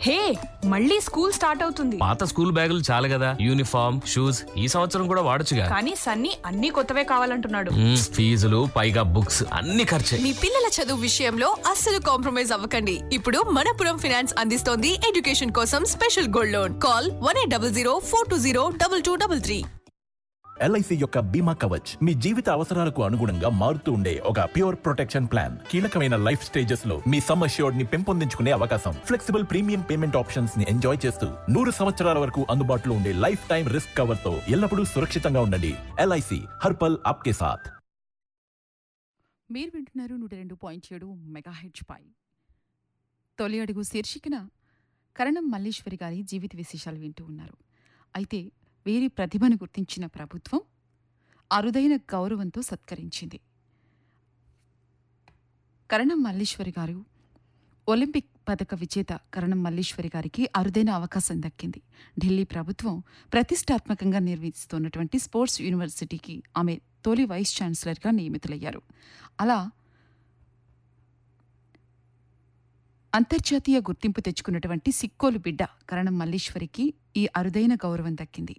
హే మళ్ళీ school start అవుతుంది పాత స్కూల్ బ్యాగులు చాలు కదా యూనిఫామ్ షూస్ ఈ సంవత్సరం కూడా వాడొచ్చుగా కానీ సన్నీ అన్ని కొత్తవే కావాలంటున్నాడు మ్మ్, ఫీజులు పైగా బుక్స్ అన్ని ఖర్చే మీ పిల్లల చదువు విషయంలో అస్సలు కాంప్రమైజ్ అవ్వకండి ఇప్పుడు మనపురం ఫినాన్స్ అందిస్తోంది ఎడ్యుకేషన్ కోసం special gold loan call one eight double zero four two zero double two double three LIC యొక్క బీమా కవచ్ మీ జీవిత అవసరాలకు అనుగుణంగా మారుతూ ఉండే ఒక ప్యూర్ ప్రొటెక్షన్ ప్లాన్ కీలకమైన లైఫ్ స్టేజెస్ లో మీ సమ్ అష్యూర్డ్ ని పెంపొందించుకునే అవకాశం ఫ్లెక్సిబుల్ ప్రీమియం పేమెంట్ ఆప్షన్స్ ని ఎంజాయ్ చేస్తూ నూరు సంవత్సరాల వరకు అందుబాటులో ఉండే లైఫ్ టైం రిస్క్ కవర్ తో ఎల్లప్పుడూ సురక్షితంగా ఉండండి ఎల్ఐసి హర్పల్ ఆప్కే సాథ్ మీరు వింటున్నారు నూట రెండు పాయింట్ ఏడు మెగాహెచ్ పై తొలి అడుగు శీర్షికన కరణం మల్లీశ్వరి గారి జీవిత విశేషాలు వింటూ ఉన్నారు అయితే వీరి ప్రతిభను గుర్తించిన ప్రభుత్వం అరుదైన గౌరవంతో సత్కరించింది కరణం మల్లీశ్వరి గారు ఒలింపిక్ పథక విజేత కరణం మల్లీశ్వరి గారికి అరుదైన అవకాశం దక్కింది ఢిల్లీ ప్రభుత్వం ప్రతిష్టాత్మకంగా నిర్వహిస్తున్నటువంటి స్పోర్ట్స్ యూనివర్సిటీకి ఆమె తొలి వైస్ ఛాన్సలర్గా నియమితులయ్యారు అలా అంతర్జాతీయ గుర్తింపు తెచ్చుకున్నటువంటి సిక్కోలు బిడ్డ కరణం మల్లీశ్వరికి ఈ అరుదైన గౌరవం దక్కింది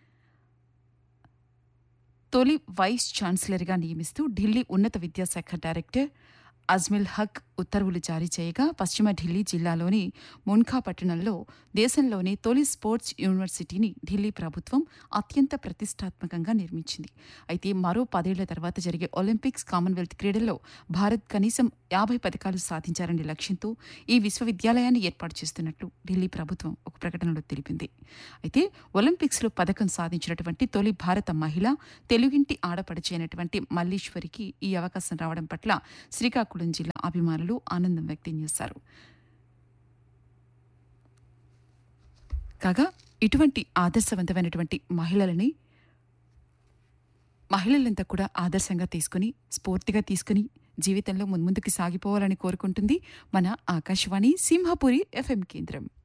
తొలి వైస్ ఛాన్సలర్గా నియమిస్తూ ఢిల్లీ ఉన్నత విద్యాశాఖ డైరెక్టర్ అజ్మిల్ హక్ ఉత్తర్వులు జారీ చేయగా పశ్చిమ ఢిల్లీ జిల్లాలోని మున్ఖా పట్టణంలో దేశంలోని తొలి స్పోర్ట్స్ యూనివర్సిటీని ఢిల్లీ ప్రభుత్వం అత్యంత ప్రతిష్టాత్మకంగా నిర్మించింది అయితే మరో పదేళ్ల తర్వాత జరిగే ఒలింపిక్స్ కామన్వెల్త్ క్రీడల్లో భారత్ కనీసం యాభై పథకాలు సాధించాలనే లక్ష్యంతో ఈ విశ్వవిద్యాలయాన్ని ఏర్పాటు చేస్తున్నట్లు ఢిల్లీ ప్రభుత్వం ఒక ప్రకటనలో తెలిపింది అయితే ఒలింపిక్స్లో పథకం సాధించినటువంటి తొలి భారత మహిళ తెలుగింటి ఆడపడిచి అయినటువంటి మల్లీశ్వరికి ఈ అవకాశం రావడం పట్ల శ్రీకాకుళం జిల్లా అభిమానులు ఆనందం వ్యక్తం చేశారు కాగా ఇటువంటి ఆదర్శవంతమైనటువంటి మహిళలని మహిళలంతా కూడా ఆదర్శంగా తీసుకుని స్ఫూర్తిగా తీసుకుని జీవితంలో మున్ముందుకు సాగిపోవాలని కోరుకుంటుంది మన ఆకాశవాణి సింహపురి ఎఫ్ఎం కేంద్రం